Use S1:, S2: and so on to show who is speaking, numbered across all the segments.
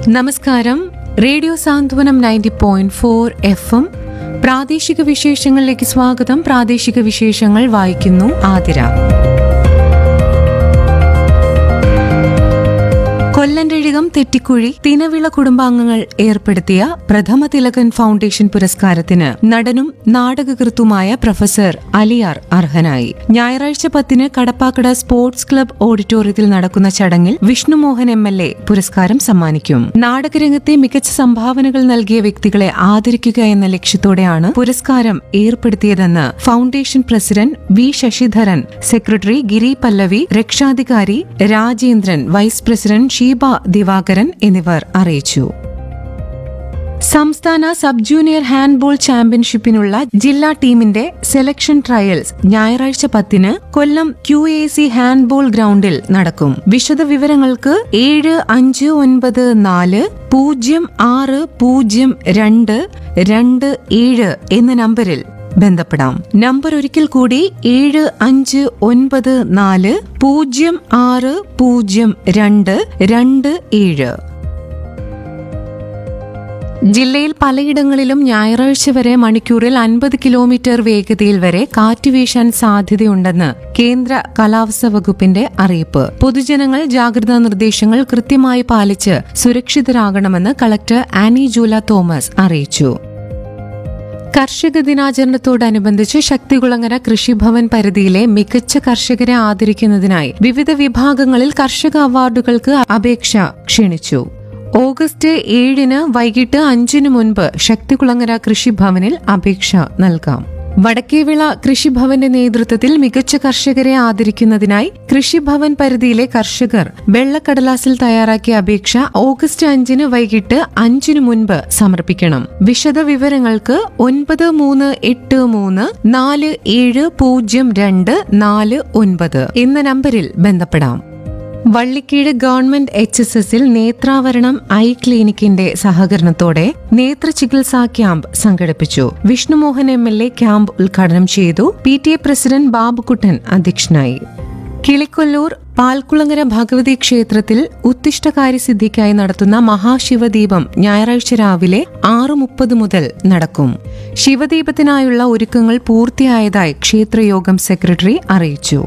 S1: നമസ്കാരം radio Santhwanam ninety point four F M പ്രാദേശിക വിശേഷങ്ങളിലേക്ക് സ്വാഗതം പ്രാദേശിക വിശേഷങ്ങൾ വായിക്കുന്നു ആതിര കൊല്ലൻരഴികം തെറ്റിക്കുഴി തിനവിള കുടുംബാംഗങ്ങൾ ഏർപ്പെടുത്തിയ പ്രഥമ തിലകൻ ഫൗണ്ടേഷൻ പുരസ്കാരത്തിന് നടനും നാടകകൃത്തുമായ പ്രൊഫസർ അലിയാർ അർഹനായി ഞായറാഴ്ച പത്തിന് കടപ്പാക്കട സ്പോർട്സ് ക്ലബ് ഓഡിറ്റോറിയത്തിൽ നടക്കുന്ന ചടങ്ങിൽ വിഷ്ണുമോഹൻ എം എൽ എ പുരസ്കാരം സമ്മാനിക്കും നാടകരംഗത്തെ മികച്ച സംഭാവനകൾ നൽകിയ വ്യക്തികളെ ആദരിക്കുക എന്ന ലക്ഷ്യത്തോടെയാണ് പുരസ്കാരം ഏർപ്പെടുത്തിയതെന്ന് foundation president V Sasidharan secretary Giri Pallavi രക്ഷാധികാരി രാജേന്ദ്രൻ വൈസ് പ്രസിഡന്റ് ഷീബ ദിവാകരൻ എന്നിവർ അറിയിച്ചു സംസ്ഥാന സബ് ജൂനിയർ ഹാൻഡ്ബോൾ ചാമ്പ്യൻഷിപ്പിനുള്ള ജില്ലാ ടീമിന്റെ സെലക്ഷൻ ട്രയൽസ് ഞായറാഴ്ച പത്തിന് Kollam Q A C handball ഗ്രൗണ്ടിൽ നടക്കും വിശദ വിവരങ്ങൾക്ക് ഏഴ് അഞ്ച് ഒൻപത് നാല് പൂജ്യം ആറ് പൂജ്യം രണ്ട് രണ്ട് ഏഴ് എന്ന നമ്പറിൽ ബന്ധപ്പെടാം നമ്പർ ഒരിക്കൽ കൂടി ഏഴ് അഞ്ച് ഒൻപത് നാല് പൂജ്യം ആറ് പൂജ്യം രണ്ട് രണ്ട് ഏഴ് ജില്ലയിൽ പലയിടങ്ങളിലും ഞായറാഴ്ച വരെ മണിക്കൂറിൽ അൻപത് കിലോമീറ്റർ വേഗതയിൽ വരെ കാറ്റ് വീശാൻ സാധ്യതയുണ്ടെന്ന് കേന്ദ്ര കാലാവസ്ഥ വകുപ്പിന്റെ അറിയിപ്പ് പൊതുജനങ്ങൾ ജാഗ്രതാ നിർദ്ദേശങ്ങൾ കൃത്യമായി പാലിച്ച് സുരക്ഷിതരാകണമെന്ന് കളക്ടർ ആനി ജൂല തോമസ് അറിയിച്ചു കർഷക ദിനാചരണത്തോടനുബന്ധിച്ച് ശക്തികുളങ്ങര കൃഷിഭവൻ പരിധിയിലെ മികച്ച കർഷകരെ ആദരിക്കുന്നതിനായി വിവിധ വിഭാഗങ്ങളിൽ കർഷക അവാർഡുകൾക്ക് അപേക്ഷ ക്ഷണിച്ചു ഓഗസ്റ്റ് ഏഴിന് വൈകിട്ട് അഞ്ചിന് മുൻപ് ശക്തികുളങ്ങര കൃഷിഭവനിൽ അപേക്ഷ നൽകാം വടക്കേവിള കൃഷിഭവന്റെ നേതൃത്വത്തിൽ മികച്ച കർഷകരെ ആദരിക്കുന്നതിനായി കൃഷിഭവൻ പരിധിയിലെ കർഷകർ വെള്ളക്കടലാസിൽ തയ്യാറാക്കിയ അപേക്ഷ ഓഗസ്റ്റ് അഞ്ചിന് വൈകിട്ട് അഞ്ചിന് മുൻപ് സമർപ്പിക്കണം വിശദ വിവരങ്ങൾക്ക് ഒൻപത് മൂന്ന് എട്ട് മൂന്ന് നാല് ഏഴ് പൂജ്യം രണ്ട് നാല് ഒൻപത് എന്ന നമ്പറിൽ ബന്ധപ്പെടാം വള്ളിക്കീട് ഗവൺമെന്റ് എച്ച് എസ് എസിൽ നേത്രാവരണം ഐ ക്ലിനിക്കിന്റെ സഹകരണത്തോടെ നേത്ര ചികിത്സാ ക്യാമ്പ് സംഘടിപ്പിച്ചു Vishnumohan M L A camp ഉദ്ഘാടനം ചെയ്തു P T A president Babukuttan അധ്യക്ഷനായി കിളിക്കൊല്ലൂർ പാൽക്കുളങ്ങര ഭഗവതി ക്ഷേത്രത്തിൽ ഉത്തിഷ്ടകാര്യ സിദ്ധിക്കായി നടത്തുന്ന മഹാശിവദീപം ഞായറാഴ്ച രാവിലെ ആറ് മുപ്പത് മുതൽ നടക്കും ശിവദീപത്തിനായുള്ള ഒരുക്കങ്ങൾ പൂർത്തിയായതായി ക്ഷേത്രയോഗം സെക്രട്ടറി അറിയിച്ചു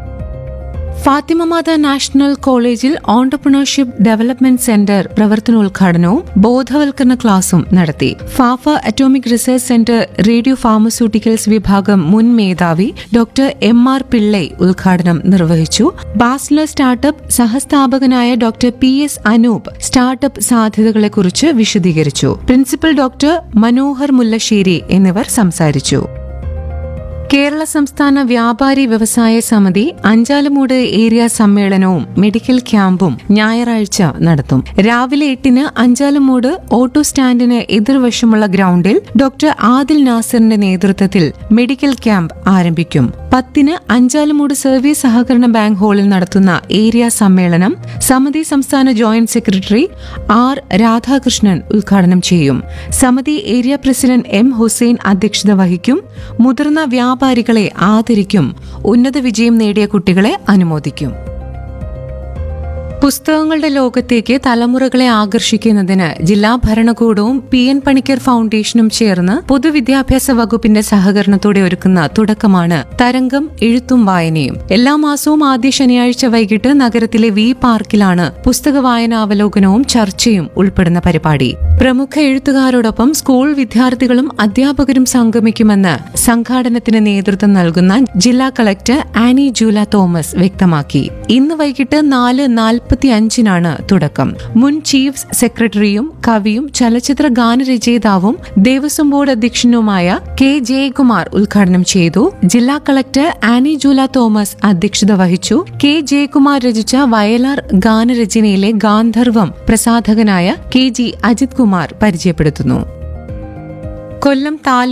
S1: ഫാത്തിമമാത നാഷണൽ കോളേജിൽ ഓണ്ടർപ്രണർഷിപ്പ് ഡെവലപ്മെന്റ് സെന്റർ പ്രവർത്തനോദ്ഘാടനവും ബോധവൽക്കരണ ക്ലാസും നടത്തി Bhabha atomic research centre radiopharmaceuticals വിഭാഗം മുൻ മേധാവി ഡോക്ടർ എം ആർ പിള്ളൈ ഉദ്ഘാടനം നിർവഹിച്ചു ബാസ്ലർ സ്റ്റാർട്ടപ്പ് സഹസ്ഥാപകനായ doctor P S Anoop startup സാധ്യതകളെക്കുറിച്ച് വിശദീകരിച്ചു പ്രിൻസിപ്പൽ ഡോക്ടർ മനോഹർ മുല്ലശ്ശേരി എന്നിവർ സംസാരിച്ചു കേരള സംസ്ഥാന വ്യാപാരി വ്യവസായ സമിതി അഞ്ചാലുമൂട് ഏരിയ സമ്മേളനവും മെഡിക്കൽ ക്യാമ്പും ഞായറാഴ്ച നടത്തും രാവിലെ എട്ടിന് അഞ്ചാലുമൂട് ഓട്ടോ സ്റ്റാൻഡിന് എതിർവശമുള്ള ഗ്രൗണ്ടിൽ ഡോക്ടർ ആദിൽ നാസറിന്റെ നേതൃത്വത്തിൽ മെഡിക്കൽ ക്യാമ്പ് ആരംഭിക്കും പത്തിന് അഞ്ചാലുമൂട് സർവീസ് സഹകരണ ബാങ്ക് ഹാളിൽ നടത്തുന്ന ഏരിയ സമ്മേളനം സമിതി സംസ്ഥാന ജോയിന്റ് സെക്രട്ടറി ആർ രാധാകൃഷ്ണൻ ഉദ്ഘാടനം ചെയ്യും സമിതി ഏരിയ പ്രസിഡന്റ് എം ഹുസൈൻ അധ്യക്ഷത വഹിക്കും മുതിർന്ന വ്യാപാരികളെ ആദരിക്കും ഉന്നത വിജയം നേടിയ കുട്ടികളെ അനുമോദിക്കും പുസ്തകങ്ങളുടെ ലോകത്തേക്ക് തലമുറകളെ ആകർഷിക്കുന്നതിന് ജില്ലാ ഭരണകൂടവും പി എൻ പണിക്കർ ഫൗണ്ടേഷനും ചേർന്ന് പൊതുവിദ്യാഭ്യാസ വകുപ്പിന്റെ സഹകരണത്തോടെ ഒരുക്കുന്ന തുടക്കമാണ് തരംഗം എഴുത്തും വായനയും എല്ലാ മാസവും ആദ്യ ശനിയാഴ്ച വൈകിട്ട് നഗരത്തിലെ വി പാർക്കിലാണ് പുസ്തക വായനാവലോകനവും ചർച്ചയും ഉൾപ്പെടുന്ന പരിപാടി പ്രമുഖ എഴുത്തുകാരോടൊപ്പം സ്കൂൾ വിദ്യാർത്ഥികളും അധ്യാപകരും സംഗമിക്കുമെന്ന് സംഘാടനത്തിന് നേതൃത്വം നൽകുന്ന ജില്ലാ കളക്ടർ ആനി ജൂല തോമസ് വ്യക്തമാക്കി ഇന്ന് വൈകിട്ട് നാല് നാൽപ്പത്തി അഞ്ചിനാണ് തുടക്കം മുൻ ചീഫ് സെക്രട്ടറിയും കവിയും ചലച്ചിത്ര ഗാനരചയിതാവും ദേവസ്വം ബോർഡ് അധ്യക്ഷനുമായ കെ ജയകുമാർ ഉദ്ഘാടനം ചെയ്തു ജില്ലാ കളക്ടർ ആനി ജൂല തോമസ് അധ്യക്ഷത വഹിച്ചു കെ ജയകുമാർ രചിച്ച വയലാർ ഗാനരചനയിലെ ഗാന്ധർവം പ്രസാധകനായ കെ ജി അജിത് കുമാർ പരിചയപ്പെടുത്തുന്നു കൊല്ലം താലൂക്ക്